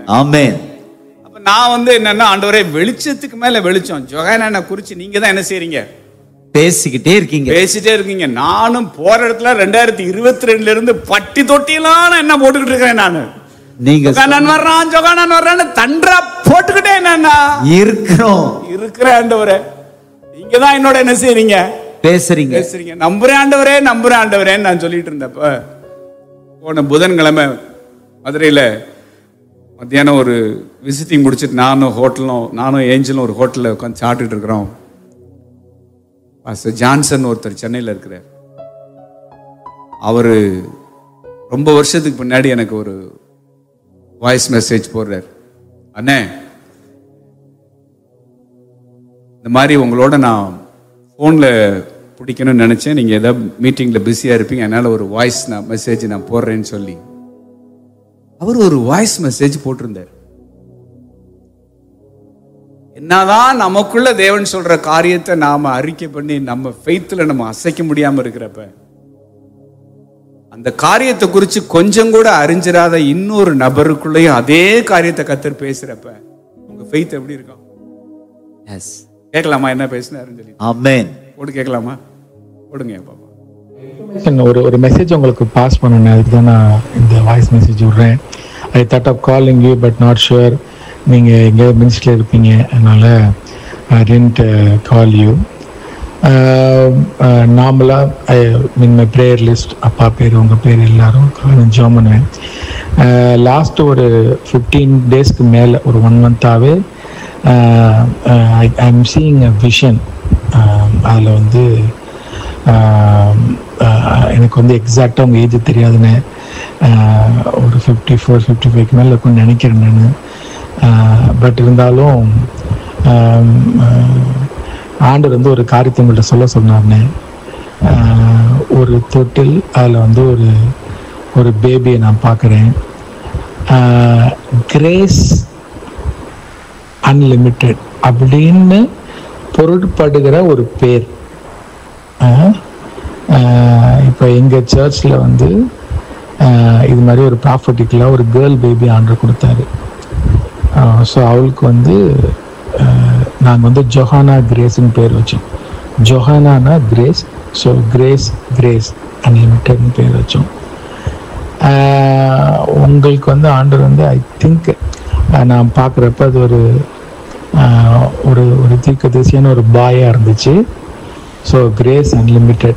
ஆமென் அப்ப நான் வந்து என்னன்னா ஆண்டவரே வெளிச்சத்துக்கு மேல வெளிச்சம் ஜொகானா குறிச்சு நீங்க தான் என்ன செய்றீங்க பேசிக்கிட்டே இருக்கீங்க பேசிட்டே இருக்கீங்க நானும் போற இடத்துல ரெண்டாயிரத்தி இருபத்தி ரெண்டுல இருந்து பட்டி தொட்டிலாம் நான் என்ன போட்டுக்கிட்டு இருக்கிறேன் நானு நீங்க ஜொகானன் வர்றான் ஜொகானன் வர்றான்னு தன்றா போட்டுக்கிட்டே என்னன்னா இருக்கிறோம் இருக்கிற ஆண்டவரே நீங்க தான் என்னோட என்ன செய்றீங்க பேசுறீங்க பேசுறீங்க நம்புறேன் ஆண்டவரே நம்புறேன் ஆண்டவரேன்னு நான் சொல்லிட்டு இருந்தப்ப போன புதன்கிழமை மதுரையில மத்தியானம் ஒரு விசிட்டிங் முடிச்சிட்டு நானும் ஹோட்டலும் நானும் ஏஞ்சலும் ஒரு ஹோட்டலில் உட்காந்து சாப்பிட்டுட்டு இருக்கிறோம் பாஸ்டர் ஜான்சன் ஒருத்தர் சென்னையில் இருக்கிறார் அவர் ரொம்ப வருஷத்துக்கு முன்னாடி எனக்கு ஒரு வாய்ஸ் மெசேஜ் போடுறார் அண்ணே இந்த மாதிரி உங்களோட நான் ஃபோனில் பிடிக்கணும்னு நினச்சேன் நீங்கள் ஏதாவது மீட்டிங்கில் பிஸியாக இருப்பீங்க அதனால் ஒரு வாய்ஸ் நான் மெசேஜ் நான் போடுறேன்னு சொல்லி அவர் ஒரு வாய்ஸ் மெசேஜ் போட்டிருந்தார் என்னதான் நமக்குள்ள தேவன் சொல்ற காரியத்தை நாம அறிக்கை பண்ணி நம்ம ஃபெய்த்தில் நம்ம அசைக்க முடியாம இருக்கிறப்ப அந்த காரியத்தை குறித்து கொஞ்சம் கூட அறிஞ்சிராத இன்னொரு நபருக்குள்ளேயும் அதே காரியத்தை கத்தர் பேசுறப்ப உங்க ஃபெய்த் எப்படி இருக்கும் எஸ் கேட்கலாமா என்ன பேசினாருன்னு சொல்லி ஆமென் போட்டு கேட்கலாமா போடுங்க பாப்பா information ஒரு ஒரு மெசேஜ் உங்களுக்கு பாஸ் பண்ணணும் அதுக்கு தான் நான் இந்த வாய்ஸ் மெசேஜ் விடுறேன் I thought of calling you but not sure நீங்கள் எங்கே மினிஸ்டில் இருப்பீங்க அதனால் ஐ டென்ட் கால் யூ நார்மலாக I mean my prayer list அப்பா பேர் உங்கள் பேர் எல்லாரும் காரணம் ஜோம் பண்ணுவேன் லாஸ்ட் ஒரு ஃபிஃப்டீன் டேஸ்க்கு மேலே ஒரு ஒன் மந்த்தாகவே I I'm seeing a vision அதில் வந்து ஆஹ் ஆஹ் எனக்கு வந்து எக்ஸாக்டாக உங்கள் ஏஜ் தெரியாதுன்னு ஆஹ் ஒரு ஃபிஃப்டி ஃபோர் ஃபிஃப்டி ஃபைவ்க்கு மேலே இருக்கும்னு நினைக்கிறேன் நான் பட் இருந்தாலும் ஆம், ஆஹ் ஆண்டவர் வந்து ஒரு காரியத்தை உங்கள்கிட்ட சொல்ல சொன்னார்னே ஆஹ் ஒரு தொட்டில் அதில் வந்து ஒரு ஒரு பேபியை நான் பார்க்குறேன் கிரேஸ் அன்லிமிட்டெட் அப்படின்னு பொருட்படுகிற ஒரு பேர் இப்போ எங்கள் சர்ச்சில் வந்து ஆஹ் இது மாதிரி ஒரு ப்ராஃபர்ட்டிக்கலாக ஒரு கேர்ள் பேபி ஆர்டர் கொடுத்தாரு ஸோ அவளுக்கு வந்து நாங்கள் வந்து ஜொஹானா கிரேஸ்னு பேர் வச்சோம் ஜொஹானானா கிரேஸ் ஸோ கிரேஸ் கிரேஸ் அன்லிமிட்டட்னு பேர் வச்சோம் ஆஹ் உங்களுக்கு வந்து ஆண்டர் வந்து ஐ திங்க் நான் பார்க்குறப்ப அது ஒரு ஆஹ் ஒரு ஒரு தீர்க்க ஒரு பாயாக இருந்துச்சு ஸோ கிரேஸ் அன்லிமிட்டெட்